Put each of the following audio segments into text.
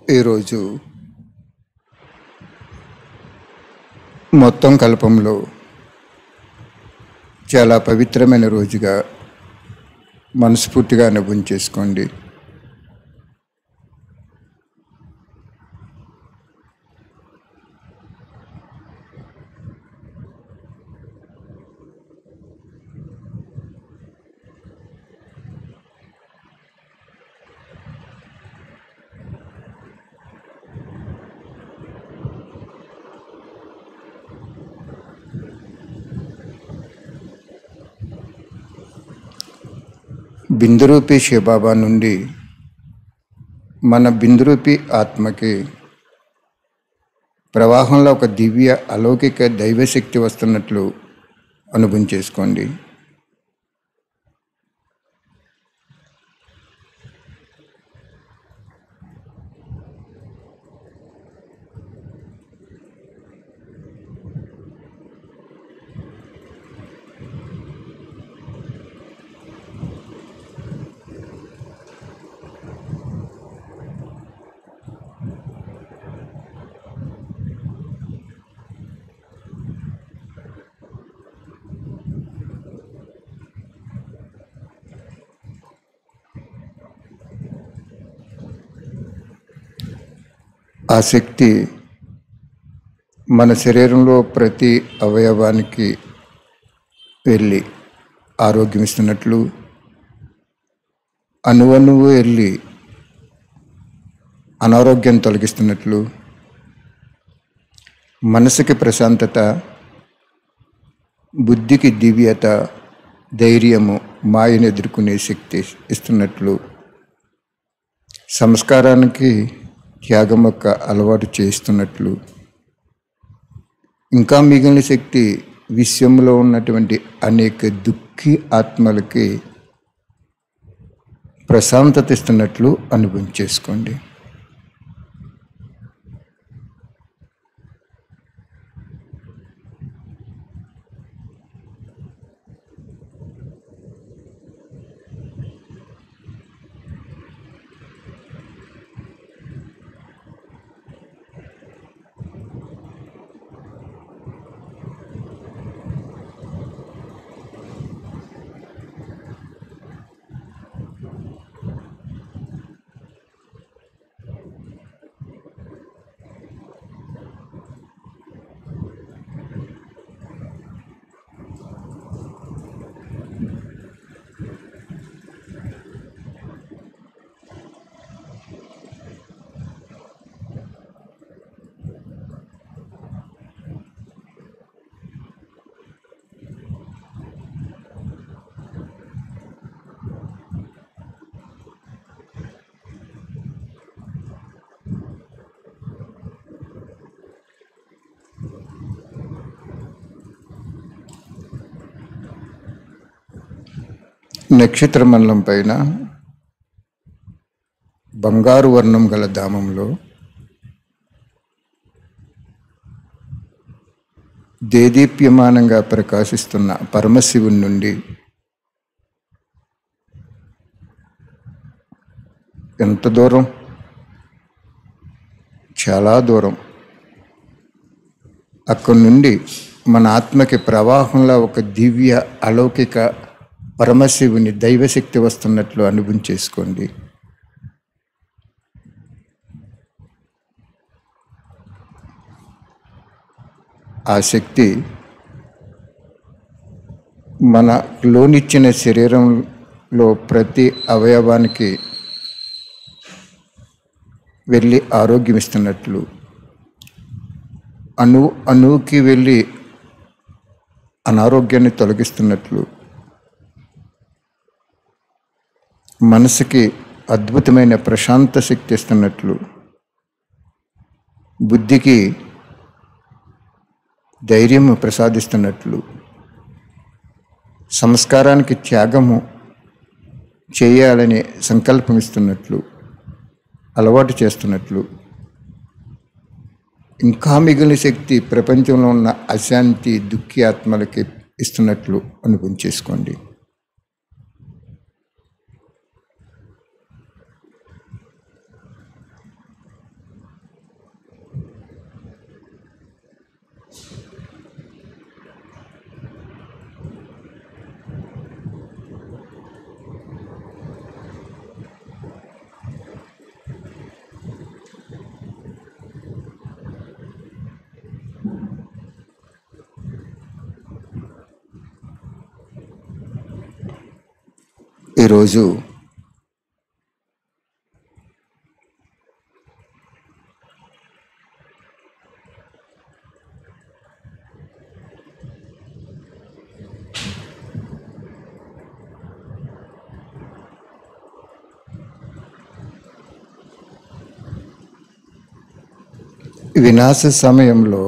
ఈరోజు మొత్తం కల్పంలో చాలా పవిత్రమైన రోజుగా మనస్ఫూర్తిగా అనుభవం చేసుకోండి బిందురూపి శివబాబా నుండి మన బిందురూపి ఆత్మకి ప్రవాహంలో ఒక దివ్య అలౌకిక దైవశక్తి వస్తున్నట్లు అనుభవం చేసుకోండి ఆ శక్తి మన శరీరంలో ప్రతి అవయవానికి వెళ్ళి ఆరోగ్యం ఇస్తున్నట్లు అణువణువు వెళ్ళి అనారోగ్యం తొలగిస్తున్నట్లు మనసుకి ప్రశాంతత బుద్ధికి దివ్యత ధైర్యము మాయను ఎదుర్కొనే శక్తి ఇస్తున్నట్లు సంస్కారానికి త్యాగం యొక్క అలవాటు చేస్తున్నట్లు ఇంకా మిగిలిన శక్తి విశ్వంలో ఉన్నటువంటి అనేక దుఃఖి ఆత్మలకి ప్రశాంతత ఇస్తున్నట్లు అనుభవం చేసుకోండి నక్షత్ర మండలం పైన బంగారు వర్ణం గల ధామంలో దేదీప్యమానంగా ప్రకాశిస్తున్న పరమశివుని నుండి ఎంత దూరం చాలా దూరం అక్కడి నుండి మన ఆత్మకి ప్రవాహంలో ఒక దివ్య అలౌకిక పరమశివుని దైవశక్తి వస్తున్నట్లు అనుభవం చేసుకోండి ఆ శక్తి మన లోనిచ్చిన శరీరంలో ప్రతి అవయవానికి వెళ్ళి ఆరోగ్యం ఇస్తున్నట్లు అణు అణువుకి వెళ్ళి అనారోగ్యాన్ని తొలగిస్తున్నట్లు మనసుకి అద్భుతమైన ప్రశాంత శక్తి ఇస్తున్నట్లు బుద్ధికి ధైర్యము ప్రసాదిస్తున్నట్లు సంస్కారానికి త్యాగము చేయాలని సంకల్పం ఇస్తున్నట్లు అలవాటు చేస్తున్నట్లు ఇంకా మిగిలిన శక్తి ప్రపంచంలో ఉన్న అశాంతి దుఃఖి ఆత్మలకి ఇస్తున్నట్లు అనుభవం చేసుకోండి ఈరోజు వినాశ సమయంలో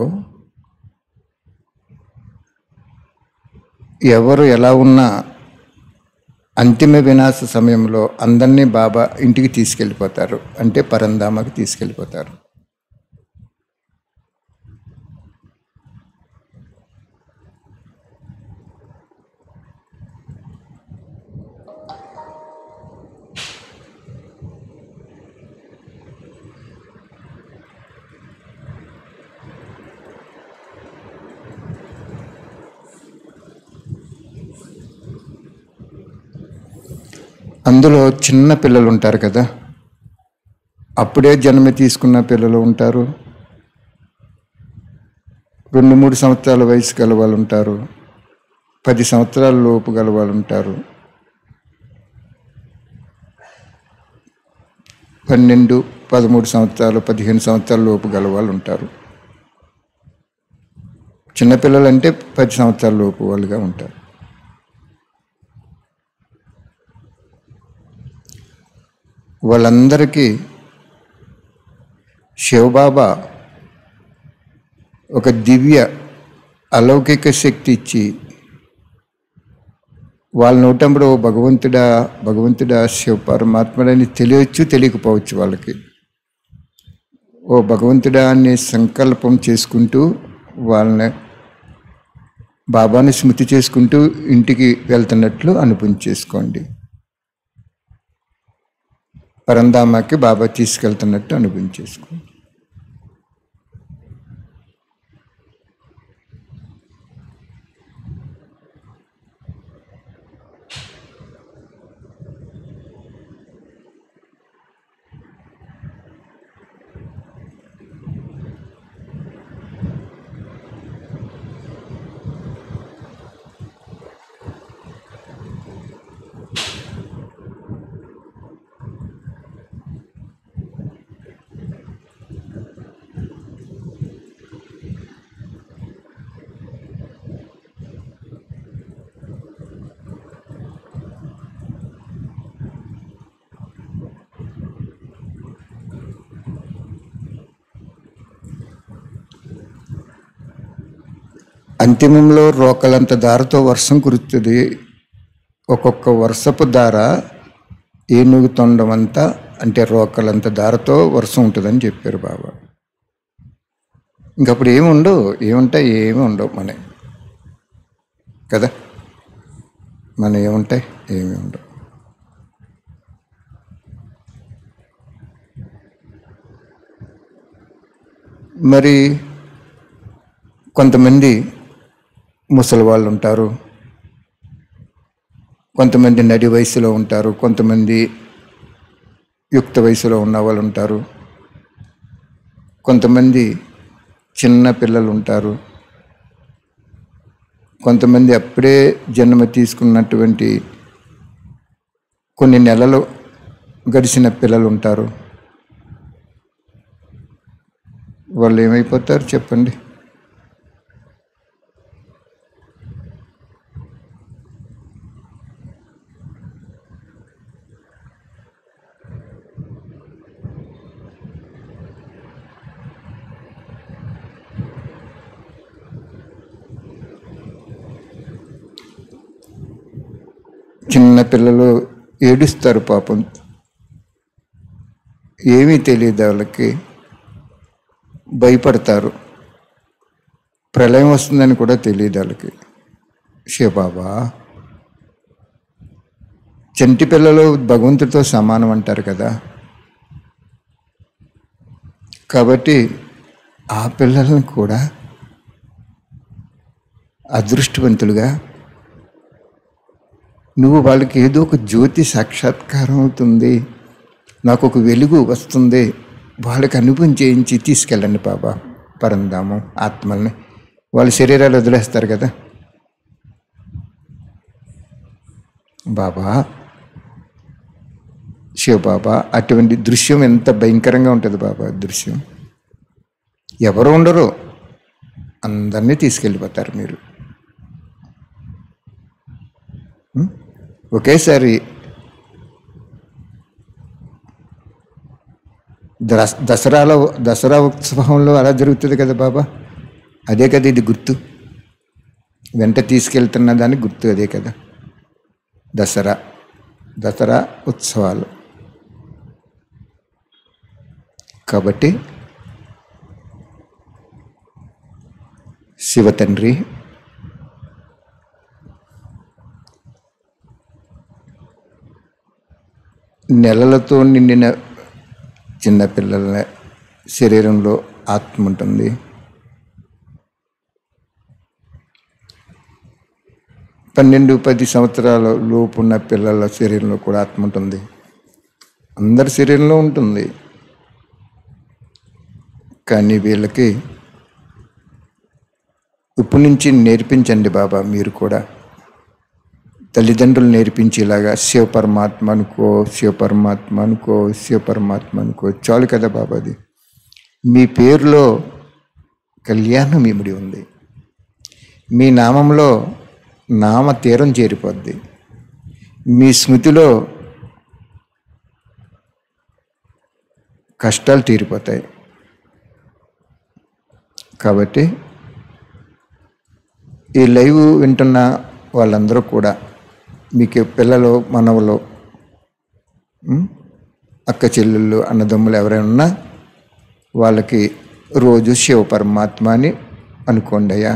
ఎవరు ఎలా ఉన్నా అంతిమ వినాశ సమయంలో అందరినీ బాబా ఇంటికి తీసుకెళ్ళిపోతారు అంటే పరంధామకి తీసుకెళ్ళిపోతారు అందులో చిన్న పిల్లలు ఉంటారు కదా అప్పుడే జన్మ తీసుకున్న పిల్లలు ఉంటారు రెండు మూడు సంవత్సరాల వయసు గల వాళ్ళు ఉంటారు పది సంవత్సరాల లోపు గల వాళ్ళు ఉంటారు పన్నెండు పదమూడు సంవత్సరాలు పదిహేను సంవత్సరాల లోపు గల వాళ్ళు ఉంటారు చిన్నపిల్లలు అంటే పది సంవత్సరాల లోపు వాళ్ళుగా ఉంటారు వాళ్ళందరికీ శివబాబా ఒక దివ్య అలౌకిక శక్తి ఇచ్చి వాళ్ళ నోటంబడి ఓ భగవంతుడా భగవంతుడా శివ పరమాత్ముడని తెలియచ్చు తెలియకపోవచ్చు వాళ్ళకి ఓ భగవంతుడా అనే సంకల్పం చేసుకుంటూ వాళ్ళని బాబాని స్మృతి చేసుకుంటూ ఇంటికి వెళ్తున్నట్లు అనుభవం చేసుకోండి పరంధామాకి బాబా తీసుకెళ్తున్నట్టు అనుభవం చేసుకోండి అంతిమంలో రోకలంత దారతో వర్షం కురుస్తుంది ఒక్కొక్క వర్షపు దార ఏనుగు తొండమంతా అంటే రోకలంత దారతో వర్షం ఉంటుందని చెప్పారు బాబా ఇంకప్పుడు ఏమి ఉండవు ఏముంటాయి ఏమి ఉండవు మన కదా మన ఏముంటాయి ఏమి ఉండవు మరి కొంతమంది ముసలి వాళ్ళు ఉంటారు కొంతమంది నడి వయసులో ఉంటారు కొంతమంది యుక్త వయసులో ఉన్న వాళ్ళు ఉంటారు కొంతమంది చిన్న పిల్లలు ఉంటారు కొంతమంది అప్పుడే జన్మ తీసుకున్నటువంటి కొన్ని నెలలు గడిచిన పిల్లలు ఉంటారు వాళ్ళు ఏమైపోతారు చెప్పండి చిన్న పిల్లలు ఏడుస్తారు పాపం ఏమీ తెలియదు వాళ్ళకి భయపడతారు ప్రళయం వస్తుందని కూడా తెలియదు వాళ్ళకి శివబాబా చంటి పిల్లలు భగవంతుడితో సమానం అంటారు కదా కాబట్టి ఆ పిల్లలను కూడా అదృష్టవంతులుగా నువ్వు వాళ్ళకి ఏదో ఒక జ్యోతి సాక్షాత్కారం అవుతుంది నాకు ఒక వెలుగు వస్తుంది వాళ్ళకి అనుభవం చేయించి తీసుకెళ్ళండి బాబా పరంధామం ఆత్మల్ని వాళ్ళ శరీరాలు వదిలేస్తారు కదా బాబా శివ బాబా అటువంటి దృశ్యం ఎంత భయంకరంగా ఉంటుంది బాబా దృశ్యం ఎవరు ఉండరు అందరినీ తీసుకెళ్ళిపోతారు మీరు ఉం? ఒకేసారి దస్ దసరాలో దసరా ఉత్సవంలో అలా జరుగుతుంది కదా బాబా అదే కదా ఇది గుర్తు వెంట తీసుకెళ్తున్న దానికి గుర్తు అదే కదా దసరా దసరా ఉత్సవాలు కాబట్టి శివ తండ్రి నెలలతో నిండిన చిన్నపిల్లల శరీరంలో ఆత్మ ఉంటుంది పన్నెండు పది సంవత్సరాల లోపు ఉన్న పిల్లల శరీరంలో కూడా ఆత్మ ఉంటుంది అందరి శరీరంలో ఉంటుంది కానీ వీళ్ళకి ఇప్పటి నుంచి నేర్పించండి బాబా మీరు కూడా తల్లిదండ్రులు నేర్పించేలాగా శివ పరమాత్మ అనుకో శివ పరమాత్మ అనుకో శివ పరమాత్మ అనుకో చాలు కదా బాబా అది మీ పేరులో కళ్యాణం ఇమిడి ఉంది మీ నామంలో నామ తీరం చేరిపోద్ది మీ స్మృతిలో కష్టాలు తీరిపోతాయి కాబట్టి ఈ లైవ్ వింటున్న వాళ్ళందరూ కూడా మీకు పిల్లలు మనవలు ఉం? అక్క చెల్లెళ్ళు అన్నదమ్ములు ఎవరైనా ఉన్నా వాళ్ళకి రోజు శివ పరమాత్మ అని అనుకోండి అయ్యా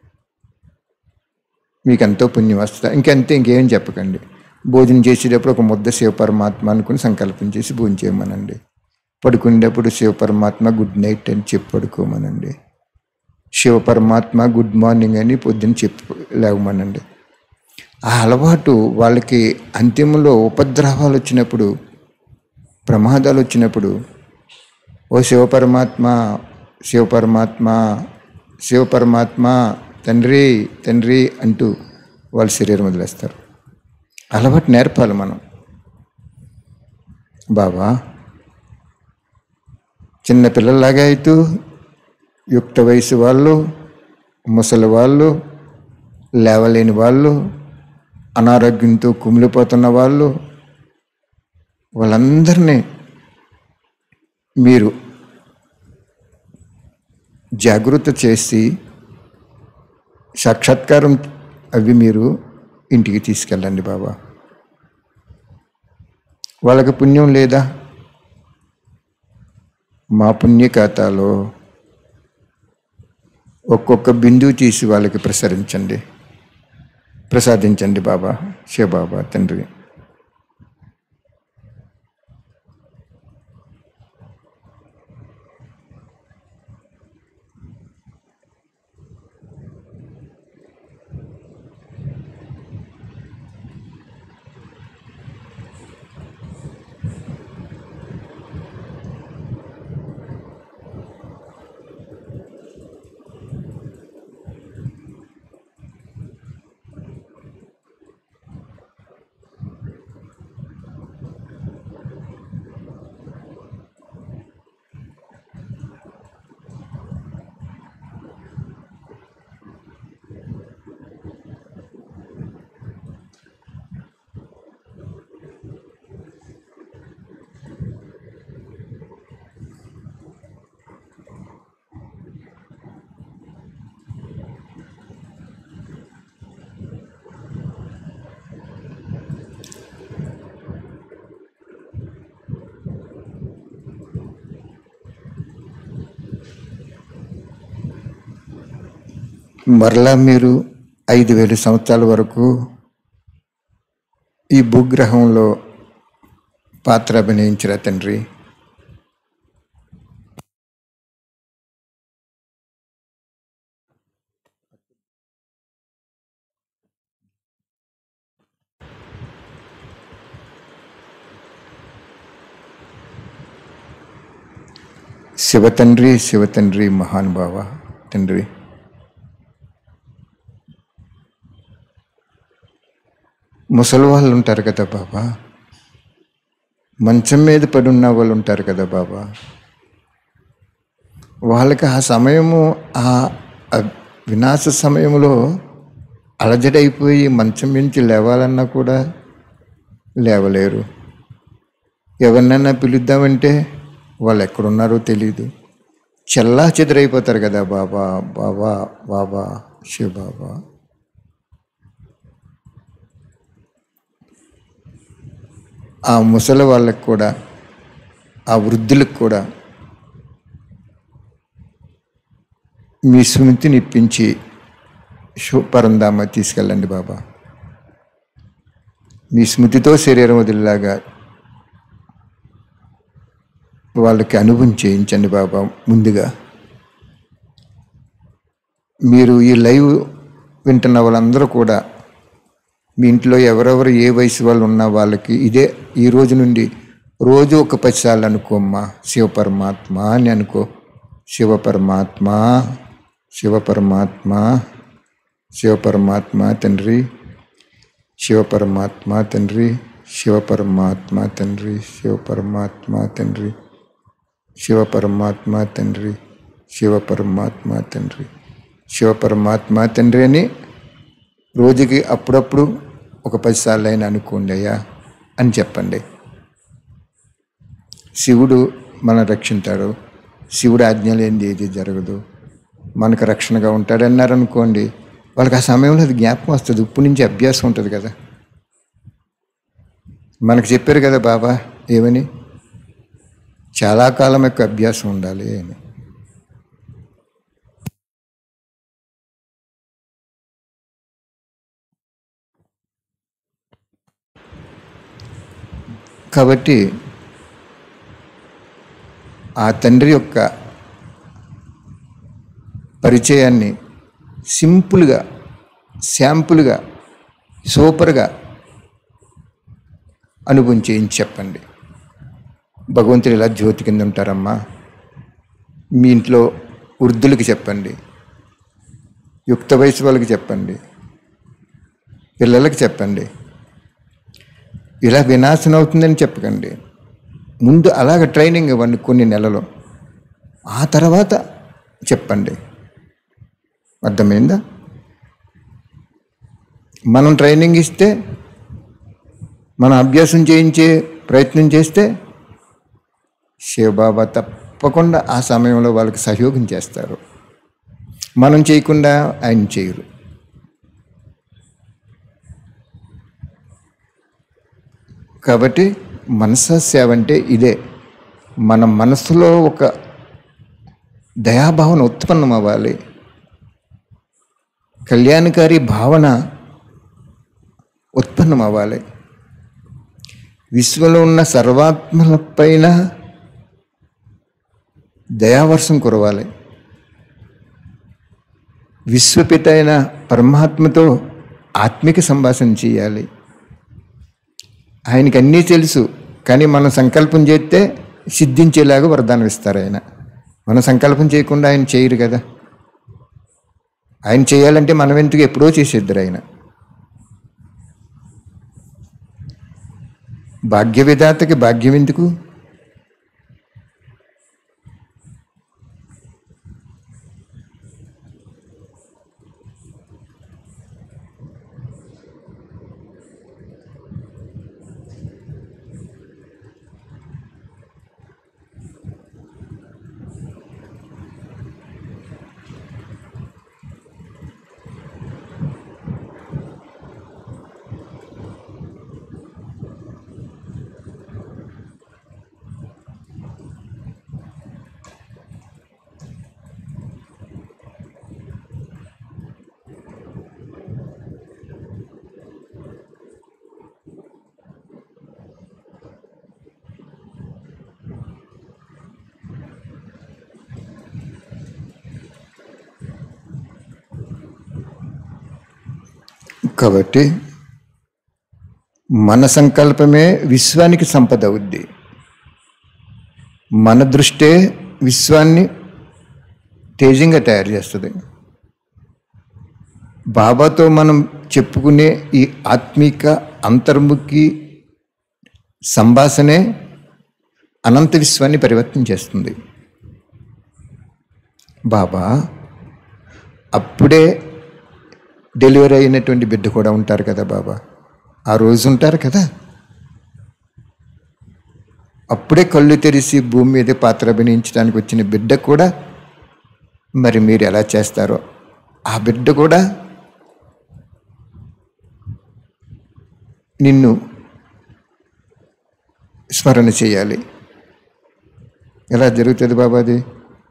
మీకు ఎంతో పుణ్యం వస్తుంది ఇంకంతే ఇంకేం చెప్పకండి భోజనం చేసేటప్పుడు ఒక ముద్ద శివ పరమాత్మ అనుకుని సంకల్పం చేసి భోజనం చేయమనండి పడుకునేటప్పుడు శివ పరమాత్మ గుడ్ నైట్ అని చెప్పి పడుకోమనండి శివ పరమాత్మ గుడ్ మార్నింగ్ అని పొద్దున్న చెప్పు లేవమనండి ఆ అలవాటు వాళ్ళకి అంతిమంలో ఉపద్రవాలు వచ్చినప్పుడు ప్రమాదాలు వచ్చినప్పుడు ఓ శివ పరమాత్మ శివ పరమాత్మ శివ పరమాత్మ తండ్రి తండ్రి అంటూ వాళ్ళ శరీరం వదిలేస్తారు అలవాటు నేర్పాలి మనం బాబా చిన్న పిల్లల్లాగా అవుతూ యుక్త వయసు వాళ్ళు ముసలి వాళ్ళు లేవలేని వాళ్ళు అనారోగ్యంతో కుమిలిపోతున్న వాళ్ళు వాళ్ళందరినీ మీరు జాగృత చేసి సాక్షాత్కారం అవి మీరు ఇంటికి తీసుకెళ్ళండి బాబా వాళ్ళకి పుణ్యం లేదా మా పుణ్య ఖాతాలో ఒక్కొక్క బిందువు తీసి వాళ్ళకి ప్రసరించండి ప్రసాదించండి బాబా శివబాబా తండ్రి మరలా మీరు ఐదు వేల సంవత్సరాల వరకు ఈ భూగ్రహంలో పాత్ర అభినయించరా తండ్రి శివ తండ్రి శివ తండ్రి మహానుభావ తండ్రి ముసలి వాళ్ళు ఉంటారు కదా బాబా మంచం మీద పడి ఉన్న వాళ్ళు ఉంటారు కదా బాబా వాళ్ళకి ఆ సమయము ఆ ఆ వినాశ సమయంలో అలజడైపోయి మంచం నుంచి లేవాలన్నా కూడా లేవలేరు ఎవరినైనా పిలుద్దామంటే వాళ్ళు ఎక్కడున్నారో తెలియదు చెల్లా చెదరైపోతారు కదా బాబా బాబా బాబా శివ బాబా ఆ ముసలి వాళ్ళకి కూడా ఆ వృద్ధులకు కూడా మీ స్మృతిని ఇప్పించి శు- పరంధామ తీసుకెళ్ళండి బాబా మీ స్మృతితో శరీరం వదిలేలాగా వాళ్ళకి అనుభవం చేయించండి బాబా ముందుగా మీరు ఈ లైవ్ వింటున్న వాళ్ళందరూ కూడా మీ ఇంట్లో ఎవరెవరు ఏ వయసు వాళ్ళు ఉన్న వాళ్ళకి ఇదే ఈ రోజు నుండి రోజు ఒక పది సార్లు అనుకోమ్మా శివ పరమాత్మ అని అనుకో శివ పరమాత్మ శివ పరమాత్మ శివ పరమాత్మ తండ్రి శివ పరమాత్మ తండ్రి శివ పరమాత్మ తండ్రి శివ పరమాత్మ తండ్రి శివ పరమాత్మ తండ్రి శివ పరమాత్మ తండ్రి శివ పరమాత్మ తండ్రి అని రోజుకి అప్పుడప్పుడు ఒక పది సార్లు అయినా అనుకోండి అయ్యా అని చెప్పండి శివుడు మన రక్షించాడు శివుడు ఆజ్ఞ లేనిది ఏది జరగదు మనకు రక్షణగా ఉంటాడన్నారు అనుకోండి వాళ్ళకి ఆ సమయంలో అది జ్ఞాపకం వస్తుంది ఉప్పు నుంచి అభ్యాసం ఉంటుంది కదా మనకు చెప్పారు కదా బాబా ఏమని చాలా కాలం యొక్క అభ్యాసం ఉండాలి అని కాబట్టి ఆ తండ్రి యొక్క పరిచయాన్ని సింపుల్గా శాంపుల్గా సూపర్గా అనుభవం చేయించి చెప్పండి భగవంతుడు ఇలా జ్యోతి కింద ఉంటారమ్మా మీ ఇంట్లో వృద్ధులకి చెప్పండి యుక్త వయసు వాళ్ళకి చెప్పండి పిల్లలకి చెప్పండి ఇలా వినాశనం అవుతుందని చెప్పకండి ముందు అలాగ ట్రైనింగ్ ఇవ్వండి కొన్ని నెలలు ఆ తర్వాత చెప్పండి అర్థమైందా మనం ట్రైనింగ్ ఇస్తే మనం అభ్యాసం చేయించే ప్రయత్నం చేస్తే శివబాబా తప్పకుండా ఆ సమయంలో వాళ్ళకి సహయోగం చేస్తారు మనం చేయకుండా ఆయన చేయరు కాబట్టి మనస సేవ అంటే ఇదే మన మనసులో ఒక దయాభావన ఉత్పన్నం అవ్వాలి కళ్యాణకారి భావన ఉత్పన్నం అవ్వాలి విశ్వంలో ఉన్న సర్వాత్మలపైన దయావర్షం కురవాలి విశ్వపిత అయిన పరమాత్మతో ఆత్మిక సంభాషణ చేయాలి ఆయనకి అన్నీ తెలుసు కానీ మనం సంకల్పం చేస్తే సిద్ధించేలాగా వరదానం ఇస్తారు ఆయన మనం సంకల్పం చేయకుండా ఆయన చేయరు కదా ఆయన చేయాలంటే మనం ఎందుకు ఎప్పుడో చేసేద్దరు ఆయన భాగ్య విధాతకి భాగ్యం ఎందుకు కాబట్టి మన సంకల్పమే విశ్వానికి సంపద అవుద్ది మన దృష్టే విశ్వాన్ని తేజంగా తయారు చేస్తుంది బాబాతో మనం చెప్పుకునే ఈ ఆత్మిక అంతర్ముఖి సంభాషణే అనంత విశ్వాన్ని పరివర్తన చేస్తుంది బాబా అప్పుడే డెలివరీ అయినటువంటి బిడ్డ కూడా ఉంటారు కదా బాబా ఆ రోజు ఉంటారు కదా అప్పుడే కళ్ళు తెరిచి భూమి మీద పాత్ర అభినయించడానికి వచ్చిన బిడ్డ కూడా మరి మీరు ఎలా చేస్తారో ఆ బిడ్డ కూడా నిన్ను స్మరణ చేయాలి ఎలా జరుగుతుంది బాబా అది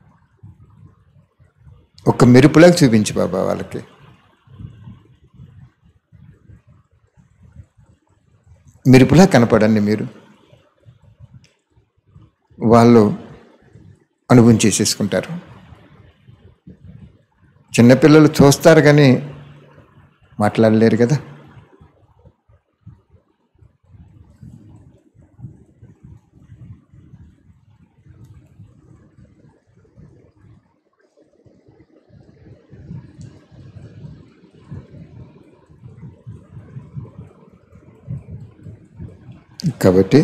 ఒక మెరుపులాగా చూపించు బాబా వాళ్ళకి మెరుపులా కనపడండి మీరు వాళ్ళు అనుభవం చేసేసుకుంటారు చిన్నపిల్లలు చూస్తారు కానీ మాట్లాడలేరు కదా కాబట్టి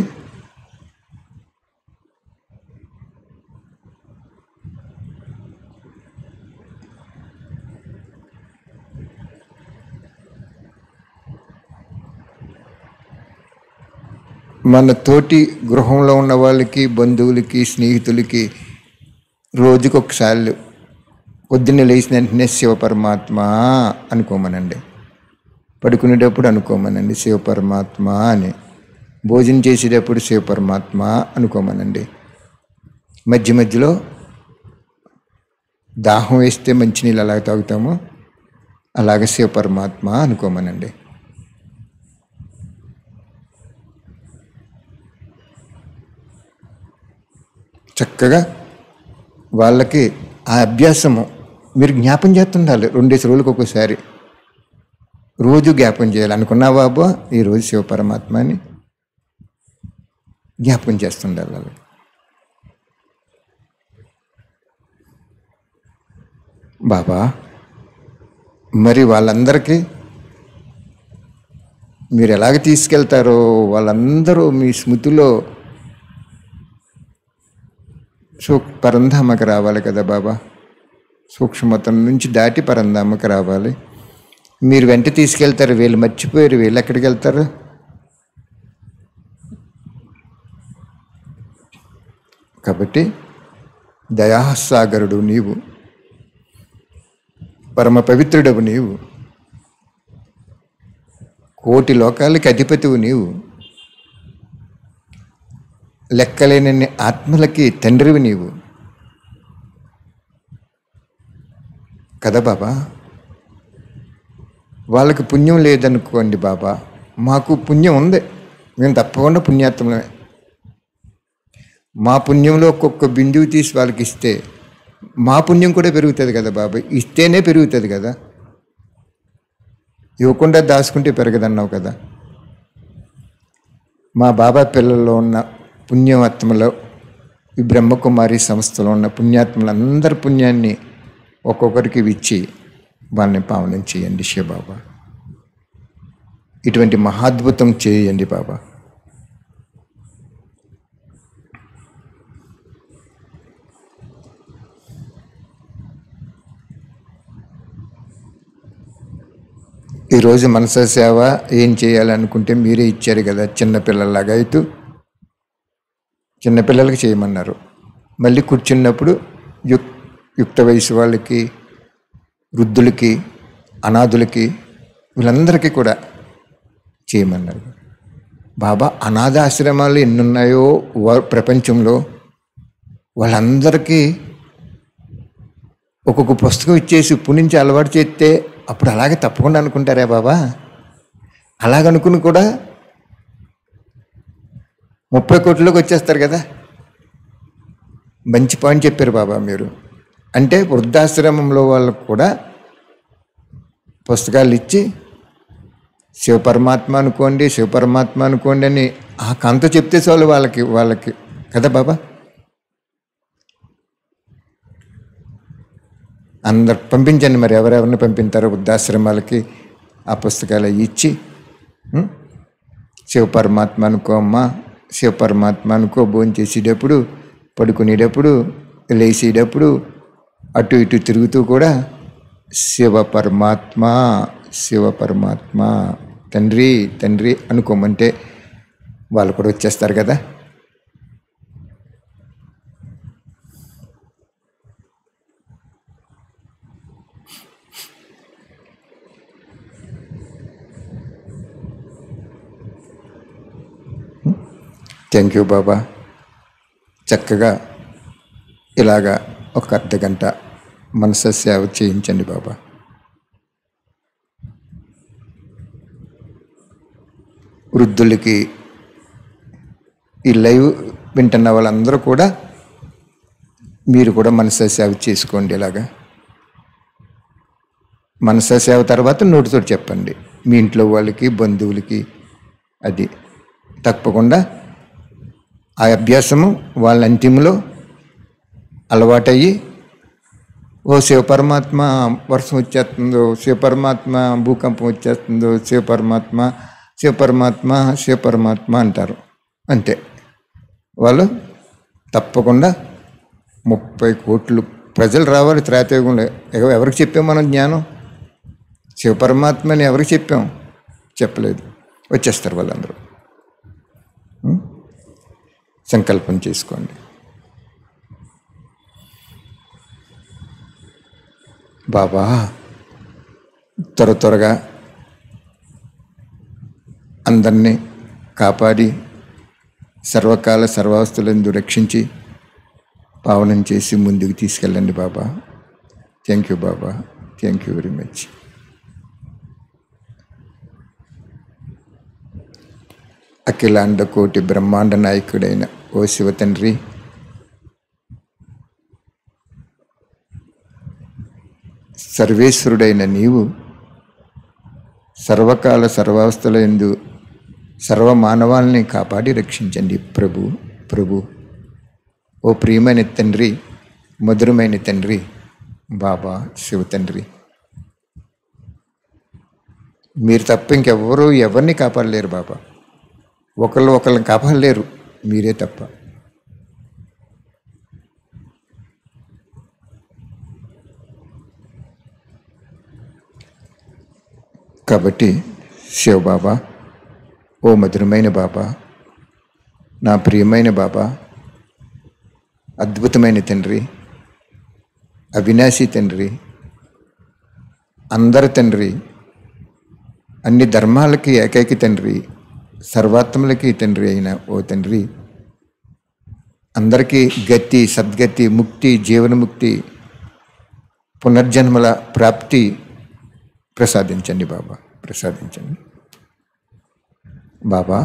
మన తోటి గృహంలో ఉన్న వాళ్ళకి బంధువులకి స్నేహితులకి రోజుకి ఒకసారి పొద్దున్న లేచిన వెంటనే శివ పరమాత్మ అనుకోమనండి పడుకునేటప్పుడు అనుకోమనండి శివ పరమాత్మ అని భోజనం చేసేటప్పుడు శివ పరమాత్మ అనుకోమనండి మధ్య మధ్యలో దాహం వేస్తే మంచినీళ్ళు అలాగ తాగుతామో అలాగ శివ పరమాత్మ అనుకోమనండి చక్కగా వాళ్ళకి ఆ అభ్యాసము మీరు జ్ఞాపం చేస్తుండాలి రెండేసి రోజులకు ఒక్కోసారి రోజు జ్ఞాపం చేయాలి అనుకున్నా బాబు ఈరోజు శివపరమాత్మ అని జ్ఞాపకం చేస్తుండాలి వాళ్ళు బాబా మరి వాళ్ళందరికీ మీరు ఎలాగ తీసుకెళ్తారో వాళ్ళందరూ మీ స్మృతిలో సూ పరంధామకి రావాలి కదా బాబా సూక్ష్మతం నుంచి దాటి పరంధామకి రావాలి మీరు వెంట తీసుకెళ్తారు వీళ్ళు మర్చిపోయారు వీళ్ళు ఎక్కడికి వెళ్తారు కాబట్టి దయాసాగరుడు నీవు పరమ పవిత్రుడవు నీవు కోటి లోకాలకి అధిపతివు నీవు లెక్కలేనన్ని ఆత్మలకి తండ్రివి నీవు కదా బాబా వాళ్ళకి పుణ్యం లేదనుకోండి బాబా మాకు పుణ్యం ఉంది మేము తప్పకుండా పుణ్యాత్మలమే మా పుణ్యంలో ఒక్కొక్క బిందువు తీసి వాళ్ళకి ఇస్తే మా పుణ్యం కూడా పెరుగుతుంది కదా బాబా ఇస్తేనే పెరుగుతుంది కదా ఇవ్వకుండా దాచుకుంటే పెరగదన్నావు కదా మా బాబా పిల్లల్లో ఉన్న పుణ్యాత్మలో ఈ బ్రహ్మకుమారి సంస్థలో ఉన్న పుణ్యాత్మలందరి పుణ్యాన్ని ఒక్కొక్కరికి ఇచ్చి వాళ్ళని పావనం చేయండి శివబాబా ఇటువంటి మహాద్భుతం చేయండి బాబా ఈరోజు మనస సేవ ఏం చేయాలనుకుంటే మీరే ఇచ్చారు కదా చిన్నపిల్లలాగా అయితే చిన్నపిల్లలకి చేయమన్నారు మళ్ళీ కూర్చున్నప్పుడు యుక్ యుక్త వయసు వాళ్ళకి వృద్ధులకి అనాథులకి వీళ్ళందరికీ కూడా చేయమన్నారు బాబా అనాథాశ్రమాలు ఎన్నున్నాయో వా- ప్రపంచంలో వాళ్ళందరికీ ఒక్కొక్క పుస్తకం ఇచ్చేసి ఇప్పుడు నుంచి అలవాటు చేస్తే అప్పుడు అలాగే తప్పకుండా అనుకుంటారా బాబా అలాగనుకుని కూడా ముప్పై కోట్లలోకి వచ్చేస్తారు కదా మంచి పాయింట్ చెప్పారు బాబా మీరు అంటే వృద్ధాశ్రమంలో వాళ్ళకు కూడా పుస్తకాలు ఇచ్చి శివపరమాత్మ అనుకోండి శివపరమాత్మ అనుకోండి అని ఆ కంత చెప్తే చాలు వాళ్ళకి వాళ్ళకి కదా బాబా అందరు పంపించండి మరి ఎవరెవరిని పంపించారో వృద్ధాశ్రమాలకి ఆ పుస్తకాలు అవి ఇచ్చి ఉం? శివ పరమాత్మ అనుకో అమ్మా శివ పరమాత్మ అనుకో భోజనం చేసేటప్పుడు పడుకునేటప్పుడు లేచేటప్పుడు అటు ఇటు తిరుగుతూ కూడా శివ పరమాత్మ శివ పరమాత్మ తండ్రి తండ్రి అనుకోమంటే వాళ్ళు కూడా వచ్చేస్తారు కదా థ్యాంక్ యూ బాబా చక్కగా ఇలాగా ఒక అర్ధ గంట మనస సేవ చేయించండి బాబా వృద్ధులకి ఈ లైవ్ వింటున్న వాళ్ళందరూ కూడా మీరు కూడా మనస సేవ చేసుకోండి ఇలాగా మనస సేవ తర్వాత నోటితో చెప్పండి మీ ఇంట్లో వాళ్ళకి బంధువులకి అది తప్పకుండా ఆ అభ్యాసము వాళ్ళ అంతిమలో అలవాటయ్యి ఓ శివపరమాత్మ వర్షం వచ్చేస్తుందో శివపరమాత్మ భూకంపం వచ్చేస్తుందో శివపరమాత్మ శివపరమాత్మ శివపరమాత్మ అంటారు అంతే వాళ్ళు తప్పకుండా ముప్పై కోట్లు ప్రజలు రావాలి త్రేతయుగంలో ఎవ- ఎవరికి చెప్పాం మనం జ్ఞానం శివపరమాత్మని ఎవరికి చెప్పాం చెప్పలేదు వచ్చేస్తారు వాళ్ళందరూ ఉం? సంకల్పం చేసుకోండి బాబా త్వర త్వరగా అందరినీ కాపాడి సర్వకాల సర్వాస్తులందు రక్షించి పావనం చేసి ముందుకు తీసుకెళ్ళండి Baba thank you Baba thank you very much అఖిలాండ కోటి బ్రహ్మాండ నాయకుడైన ఓ శివ తండ్రి సర్వేశ్వరుడైన నీవు సర్వకాల సర్వావస్థల ఎందు సర్వ మానవాల్ని కాపాడి రక్షించండి ప్రభు ప్రభు ఓ ప్రియమైన తండ్రి మధురమైన తండ్రి బాబా శివ తండ్రి మీరు తప్ప ఇంకెవ్వరూ ఎవరిని కాపాడలేరు బాబా ఒకళ్ళు ఒకళ్ళని కాపాడలేరు మీరే తప్ప కాబట్టి శివ బాబా ఓ మధురమైన బాబా నా ప్రియమైన బాబా అద్భుతమైన తండ్రి అవినాశి తండ్రి అందరి తండ్రి అన్ని ధర్మాలకి ఏకైక తండ్రి సర్వాత్మలకి తండ్రి అయిన ఓ తండ్రి అందరికీ గతి సద్గతి ముక్తి జీవనముక్తి పునర్జన్మల ప్రాప్తి ప్రసాదించండి బాబా ప్రసాదించండి బాబా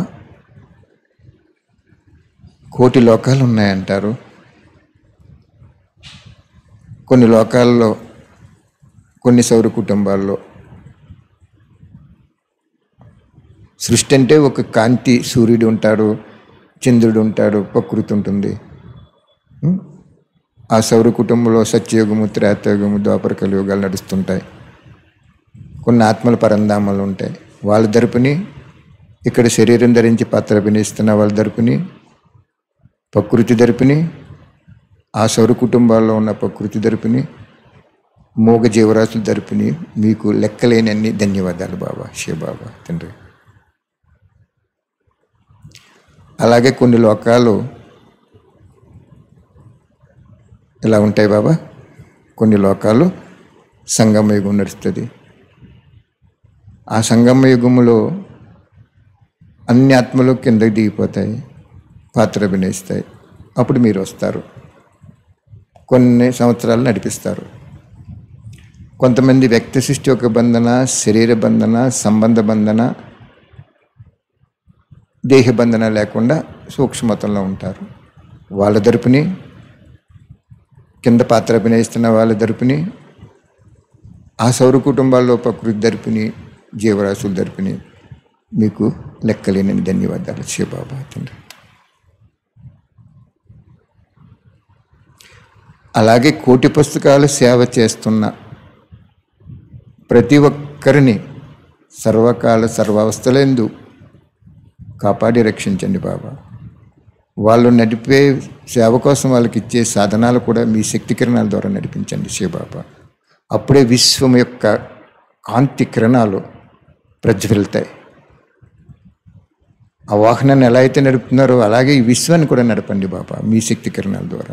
కోటి లోకాలు ఉన్నాయంటారు కొన్ని లోకాల్లో కొన్ని సౌర కుటుంబాల్లో సృష్టి అంటే ఒక కాంతి సూర్యుడు ఉంటాడు చంద్రుడు ఉంటాడు ప్రకృతి ఉంటుంది ఉం? ఆ సౌర కుటుంబంలో సత్యయుగము త్రేతయుగము ద్వాపర కలియుగాలు నడుస్తుంటాయి కొన్ని ఆత్మల పరంధామాలు ఉంటాయి వాళ్ళ తరపుని ఇక్కడ శరీరం ధరించి పాత్ర అభినయిస్తున్న వాళ్ళ తరపుని ప్రకృతి తరపుని ఆ సౌర కుటుంబాల్లో ఉన్న ప్రకృతి తరపుని మోగ జీవరాశుల తరపుని మీకు లెక్కలేనన్ని ధన్యవాదాలు బాబా శివ బాబా తండ్రి అలాగే కొన్ని లోకాలు ఇలా ఉంటాయి బాబా కొన్ని లోకాలు సంగమ యుగం నడుస్తుంది ఆ సంగమ యుగములో అన్ని ఆత్మలు కిందకి దిగిపోతాయి పాత్ర అభినయిస్తాయి అప్పుడు మీరు వస్తారు కొన్ని సంవత్సరాలు నడిపిస్తారు కొంతమంది వ్యక్తి సృష్టి యొక్క బంధన శరీర బంధన సంబంధ బంధన దేహ బంధన లేకుండా సూక్ష్మతంలో ఉంటారు వాళ్ళ తరపుని కింద పాత్ర అభినయిస్తున్న వాళ్ళ తరపుని ఆ సౌర కుటుంబాల్లో ప్రకృతి తరపుని జీవరాశుల తరపుని మీకు లెక్కలేనని ధన్యవాదాలు శివబాబా తండ్రి అలాగే కోటి పుస్తకాలు సేవ చేస్తున్న ప్రతి ఒక్కరిని సర్వకాల సర్వావస్థలందు కాపాడి రక్షించండి బాబా వాళ్ళు నడిపే సేవ కోసం వాళ్ళకి ఇచ్చే సాధనాలు కూడా మీ శక్తి కిరణాల ద్వారా నడిపించండి శివబాబా అప్పుడే విశ్వం యొక్క కాంతి కిరణాలు ప్రజ్వలితాయి ఆ వాహనాన్ని ఎలా అయితే నడుపుతున్నారో అలాగే ఈ విశ్వాన్ని కూడా నడపండి బాబా మీ శక్తి కిరణాల ద్వారా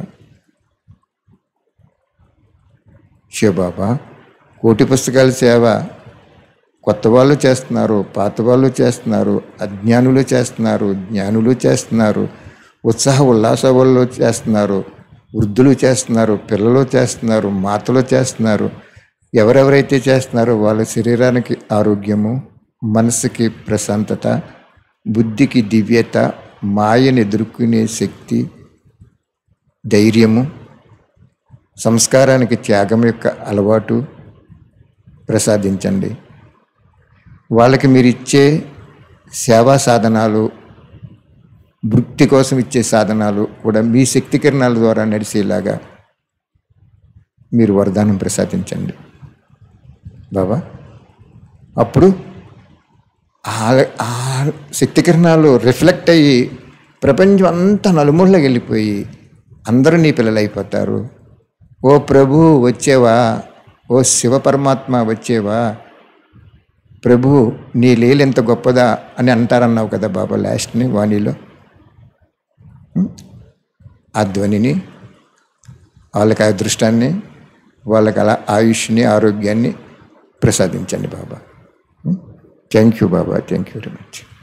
శివబాబా కోటి పుస్తకాల సేవ కొత్త వాళ్ళు చేస్తున్నారు పాత వాళ్ళు చేస్తున్నారు అజ్ఞానులు చేస్తున్నారు జ్ఞానులు చేస్తున్నారు ఉత్సాహ ఉల్లాస వాళ్ళు చేస్తున్నారు వృద్ధులు చేస్తున్నారు పిల్లలు చేస్తున్నారు మాతలు చేస్తున్నారు ఎవరెవరైతే చేస్తున్నారో వాళ్ళ శరీరానికి ఆరోగ్యము మనసుకి ప్రశాంతత బుద్ధికి దివ్యత మాయను ఎదుర్కొనే శక్తి ధైర్యము సంస్కారానికి త్యాగం యొక్క అలవాటు ప్రసాదించండి వాళ్ళకి మీరు ఇచ్చే సేవా సాధనాలు వృత్తి కోసం ఇచ్చే సాధనాలు కూడా మీ శక్తి కిరణాల ద్వారా నడిచేలాగా మీరు వరదానం ప్రసాదించండి బాబా అప్పుడు ఆ- ఆ శక్తి కిరణాలు రిఫ్లెక్ట్ అయ్యి ప్రపంచం అంతా నలుమూలకి వెళ్ళిపోయి అందరూ నీ పిల్లలు అయిపోతారు ఓ ప్రభు వచ్చేవా ఓ శివ పరమాత్మ వచ్చేవా ప్రభు నీ లీల ఎంత గొప్పదా అని అంటారన్నావు కదా బాబా లాస్ట్ని వాణిలో ఉం? ఆ ధ్వనిని వాళ్ళకి ఆ అదృష్టాన్ని వాళ్ళకి అలా ఆయుష్ని ఆరోగ్యాన్ని ప్రసాదించండి Baba thank you Baba thank you very much